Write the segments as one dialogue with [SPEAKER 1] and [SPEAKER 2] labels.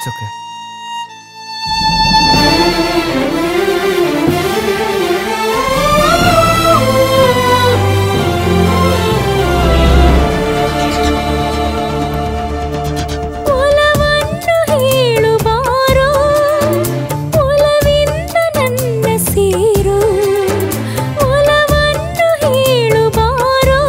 [SPEAKER 1] it's okay
[SPEAKER 2] ಒಲವನ್ನು ಹೇಳು ಬಾರೋ ಒಲವಿಂದ ನನ್ನ ಸೇರು ಒಲವನ್ನು ಹೇಳು ಬಾರೋ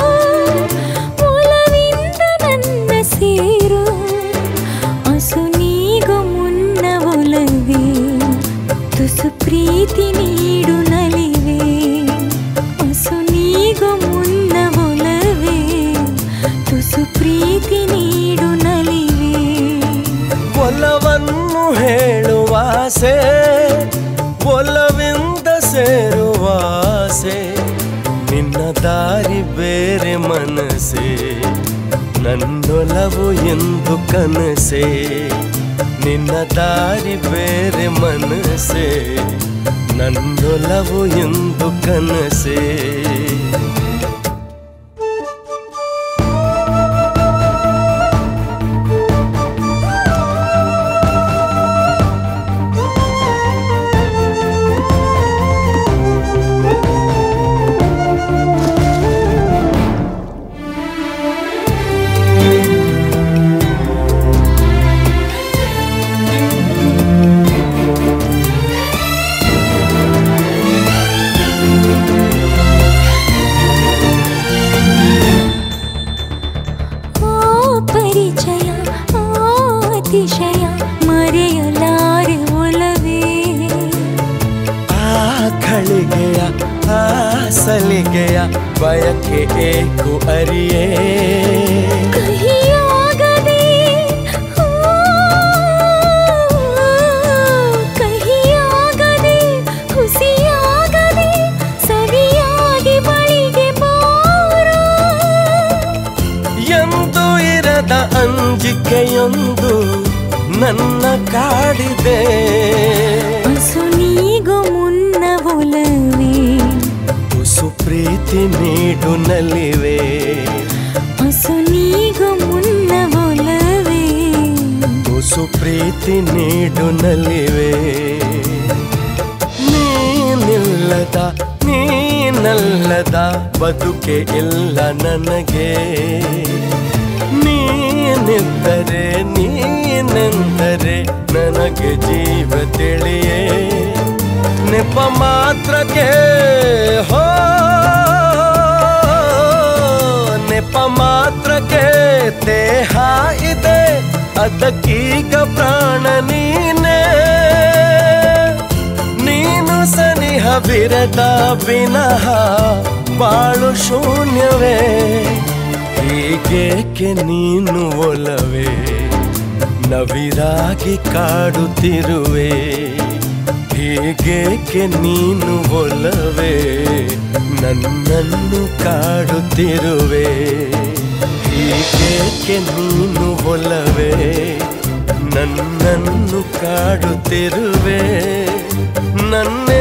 [SPEAKER 2] ಒಲವಿಂದ ನನ್ನ ಸೇರು ಅಸು ನೀಗು ಮುನ್ನ ಒಲವೇ ತುಸು ಪ್ರೀತಿ ನೀಡು ನಲಿವೆ ಅಸು ನೀಗು ಮುನ್ನ ಒಲವೇ ತುಸು ಪ್ರೀತಿ ನೀಡು ನಲಿವೆ
[SPEAKER 3] ಒಲವನ್ನು ಹೇಳುವಾಸೆ ಒಲವಿಂದ ಸೇರುವಾಸೆ ನಿನ್ನ ದಾರಿ ಬೇರೆ ಮನಸ್ಸೆ ನನ್ನೊಲವು ಎಂದು ಕನಸೆ ನಿನ್ನ ದಾರಿ ಬೇರೆ ಮನಸ್ಸೆ ನನ್ನೊಲವು ಎಂದು ಕನಸೆ
[SPEAKER 2] ಆ ಪರಿಚಯ ಆ ಅತಿಶಯ ಮರೆಯಲಾರೆ ಒಲವೇ
[SPEAKER 3] ಆ ಖಳಿಗೆಯ ಆ ಸಲಿಗೆಯ ಬಯಕೆ ಏಕು ಅರಿಯೇ
[SPEAKER 2] ಕಹಿಯಾಗದೆ ಆ, ಕಹಿಯಾಗದೆ ಹುಸಿಯಾಗದೆ ಸವಿಯಾಗಿ ಬಳಿಗೆ ಬಾರೋ
[SPEAKER 3] ಎಂದು ಇರದ ಅಂಜಿಕೆಯೊಂದು ನನ್ನ ಕಾಡಿದೆ
[SPEAKER 2] ಅಸು ನೀಗು ಮುನ್ನ ಒಲವೇ
[SPEAKER 3] ತುಸು ಪ್ರೀತಿ ನೀಡು ನಲಿವೆ
[SPEAKER 2] ಅಸು ನೀಗು ಮುನ್ನ ಒಲವೇ
[SPEAKER 3] ತುಸು ಪ್ರೀತಿ ನೀಡು ನಲಿವೆ ನೀನಿಲ್ಲದ ನೀನಲ್ಲದ ಬದುಕೆ ಇಲ್ಲ ನನಗೆ ನೀನಿದ್ದರೆ ನೀನೆಂದರೆ ನನಗೆ ಜೀವ ತಿಳಿಯೇ ನೆಪ ಮಾತ್ರಕ್ಕೆ ಹೋ ನೆಪ ಮಾತ್ರಕ್ಕೆ ದೇಹ ಇದೆ ಅದಕ್ಕೀಗ ಪ್ರಾಣ ನೀನೇ ನೀನು ಸನಿಹವಿರದ ವಿನಃ ಬಾಳು ಶೂನ್ಯವೇ ಹೀಗೇಕೆ ನೀನು ಒಲವೇ ನವಿರಾಗಿ ಕಾಡುತ್ತಿರುವೆ ಹೀಗೇಕೆ ನೀನು ಒಲವೇ ನನ್ನನ್ನು ಕಾಡುತ್ತಿರುವೆ ಹೀಗೇಕೆ ನೀನು ಒಲವೇ ನನ್ನನ್ನು ಕಾಡುತ್ತಿರುವೆ ನನ್ನೇ